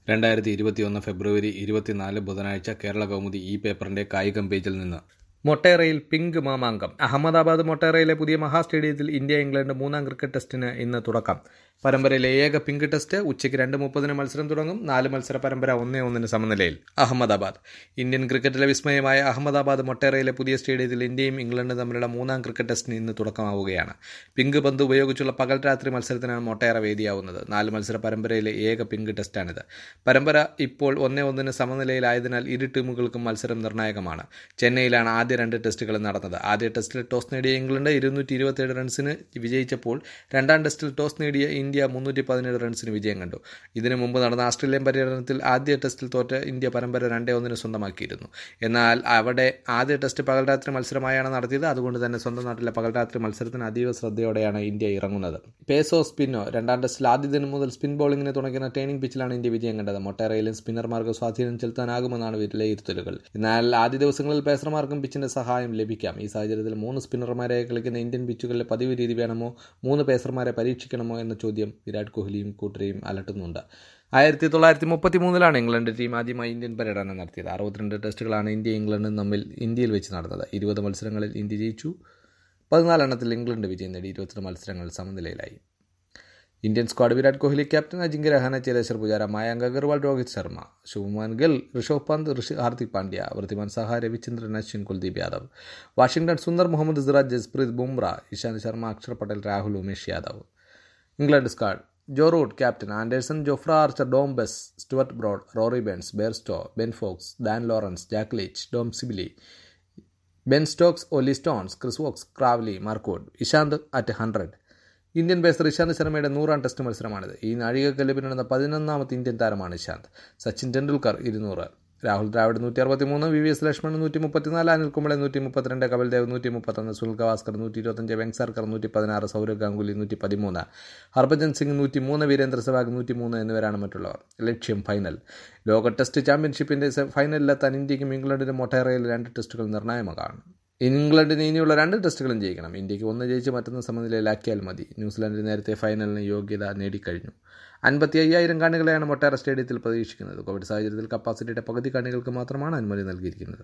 രണ്ടായിരത്തി ഇരുപത്തിയൊന്ന് ഫെബ്രുവരി ഇരുപത്തിനാല് ബുധനാഴ്ച കേരള കൗമുദി ഈ പേപ്പറിന്റെ കായികം പേജിൽ നിന്ന് മൊട്ടേറയിൽ പിങ്ക് മാമാങ്കം അഹമ്മദാബാദ് മൊട്ടേറയിലെ പുതിയ മഹാ സ്റ്റേഡിയത്തിൽ ഇന്ത്യ ഇംഗ്ലണ്ട് മൂന്നാം ക്രിക്കറ്റ് ടെസ്റ്റിന് ഇന്ന് തുടക്കം പരമ്പരയിലെ ഏക പിങ്ക് ടെസ്റ്റ് ഉച്ചയ്ക്ക് രണ്ട് മുപ്പതിന് മത്സരം തുടങ്ങും നാല് മത്സര പരമ്പര ഒന്നേ ഒന്നിന് സമനിലയിൽ അഹമ്മദാബാദ് ഇന്ത്യൻ ക്രിക്കറ്റിലെ വിസ്മയമായ അഹമ്മദാബാദ് മൊട്ടേറയിലെ പുതിയ സ്റ്റേഡിയത്തിൽ ഇന്ത്യയും ഇംഗ്ലണ്ടും തമ്മിലുള്ള മൂന്നാം ക്രിക്കറ്റ് ടെസ്റ്റിന് ഇന്ന് തുടക്കമാവുകയാണ് പിങ്ക് പന്ത് ഉപയോഗിച്ചുള്ള പകൽ രാത്രി മത്സരത്തിനാണ് മൊട്ടേറ വേദിയാവുന്നത് നാല് മത്സര പരമ്പരയിലെ ഏക പിങ്ക് ടെസ്റ്റാണിത് പരമ്പര ഇപ്പോൾ ഒന്നേ ഒന്നിന് സമനിലയിലായതിനാൽ ഇരു ടീമുകൾക്കും മത്സരം നിർണായകമാണ് ചെന്നൈയിലാണ് ആദ്യ രണ്ട് ടെസ്റ്റുകൾ നടന്നത് ആദ്യ ടെസ്റ്റിൽ ടോസ് നേടിയ ഇംഗ്ലണ്ട് ഇരുന്നൂറ്റി ഇരുപത്തിയേഴ് റൺസിന് വിജയിച്ചപ്പോൾ രണ്ടാം ടെസ്റ്റിൽ ടോസ് നേടിയ ഇന്ത്യ മുന്നൂറ്റി പതിനേഴ് റൺസിന് വിജയം കണ്ടു ഇതിനു മുമ്പ് നടന്ന ആസ്ട്രേലിയൻ പര്യടനത്തിൽ ആദ്യ ടെസ്റ്റിൽ തോറ്റ ഇന്ത്യ പരമ്പര രണ്ടേ ഒന്നിന് സ്വന്തമാക്കിയിരുന്നു എന്നാൽ അവിടെ ആദ്യ ടെസ്റ്റ് പകൽരാത്രി മത്സരമായാണ് നടത്തിയത് അതുകൊണ്ട് തന്നെ സ്വന്തം നാട്ടിലെ പകൽരാത്രി മത്സരത്തിന് അതീവ ശ്രദ്ധയോടെയാണ് ഇന്ത്യ ഇറങ്ങുന്നത് പേസോ സ്പിന്നോ രണ്ടാം ടെസ്റ്റിൽ ആദ്യ ദിനം മുതൽ സ്പിൻ ബോളിംഗിന് തുടങ്ങുന്ന ട്രെയിനിംഗ് പിച്ചിലാണ് ഇന്ത്യ വിജയം കണ്ടത് മൊട്ടേറയിലും സ്പിന്നർമാർക്ക് സ്വാധീനം ചെലുത്താനാകുമെന്നാണ് വിലയിരുത്തലുകൾ എന്നാൽ ആദ്യ ദിവസങ്ങളിൽ പേസർമാർക്കും പിച്ചിന്റെ സഹായം ലഭിക്കാം ഈ സാഹചര്യത്തിൽ മൂന്ന് സ്പിന്നർമാരെ കളിക്കുന്ന ഇന്ത്യൻ പിച്ചുകളിലെ പതിവ് രീതി വേണമോ മൂന്ന് പേസർമാരെ പരീക്ഷിക്കണമോ എന്ന ചോദ്യം വിരാട് കോഹ്ലിയും കൂട്ടരെയും അലട്ടുന്നുണ്ട് ആയിരത്തി തൊള്ളായിരത്തി മുപ്പത്തി മൂന്നിലാണ് ഇംഗ്ലണ്ട് ടീം ആദ്യമായി ഇന്ത്യൻ പര്യടനം നടത്തിയത് അറുപത്തിരണ്ട് ടെസ്റ്റുകളാണ് ഇന്ത്യ ഇംഗ്ലണ്ടും തമ്മിൽ ഇന്ത്യയിൽ വെച്ച് നടന്നത് ഇരുപത് മത്സരങ്ങളിൽ ഇന്ത്യ ജയിച്ചു പതിനാലെണ്ണത്തിൽ ഇംഗ്ലണ്ട് വിജയം നേടി ഇരുപത്തെട്ട് മത്സരങ്ങൾ സമനിലയിലായി Indian squad Virat Kohli captain Ajinkya Rahane Cheteshwar Pujara Mayank Agarwal Rohit Sharma Shubman Gill Rishabh Pant Rishi Hardik Pandya Wriddhiman Saha Ravichandran Ashwin Kuldeep Yadav Washington Sundar Mohammed Siraj Jasprit Bumrah Ishant Sharma Axar Patel Rahul Umesh Yadav England squad Joe Root captain Anderson Jofra Archer Dom Bess Stuart Broad Rory Burns Bairstow Ben Foakes Dan Lawrence Jack Leach Dom Sibley Ben Stokes Oli stones Chris Woakes Crawley Mark Wood Ishant at hundred Indian pacer Ishant ശർമ്മയുടെ നൂറാം test മത്സരമാണിത് ഈ നാഴികക്കല്ല് പിന്നിടുന്ന പതിനൊന്നാമത്തെ Indian താരമാണ് ഇഷാന്ത് സച്ചിൻ ടെണ്ടുൽക്കർ ഇരുന്നൂറ് രാഹുൽ ദ്രാവിഡ് നൂറ്റി അറുപത്തി മൂന്ന് വി വി എസ് ലക്ഷ്മൺ നൂറ്റി മുപ്പത്തിനാല് അനിൽ കുംബ്ലെ നൂറ്റി മുപ്പത്തിരണ്ട് കപിൽദേവ് നൂറ്റി മുപ്പത്തൊന്ന് സുനിൽ ഗവാസ്കർ നൂറ്റി ഇരുപത്തഞ്ച് വെങ്സാർക്കർ നൂറ്റി പതിനാറ് സൗരവ് ഗാംഗുലി നൂറ്റി പതിമൂന്ന് ഹർഭജൻ സിംഗ് നൂറ്റി മൂന്ന് വീരേന്ദ്ര സെവാഗ് നൂറ്റി മൂന്ന് എന്നിവരാണ് മറ്റുള്ളവർ ലക്ഷ്യം ഫൈനൽ ലോക ടെസ്റ്റ് ചാമ്പ്യൻഷിപ്പിന്റെ ഫൈനലിലെത്താൻ ഇന്ത്യക്കും ഇംഗ്ലണ്ടിനും മൊട്ടേറയിൽ രണ്ട് ടെസ്റ്റുകൾ നിർണായകമാണ് ഇംഗ്ലണ്ടിന് ഇനിയുള്ള രണ്ട് ടെസ്റ്റുകളും ജയിക്കണം ഇന്ത്യക്ക് ഒന്ന് ജയിച്ച് മറ്റൊന്ന് സമനിലയിലാക്കിയാൽ മതി ന്യൂസിലാൻഡ് നേരത്തെ ഫൈനലിന് യോഗ്യത നേടിക്കഴിഞ്ഞു അൻപത്തി അയ്യായിരം കാണികളെയാണ് മൊട്ടേറ സ്റ്റേഡിയത്തിൽ പ്രതീക്ഷിക്കുന്നത് കോവിഡ് സാഹചര്യത്തിൽ കപ്പാസിറ്റിയുടെ പകുതി കാണികൾക്ക് മാത്രമാണ് അനുമതി നൽകിയിരിക്കുന്നത്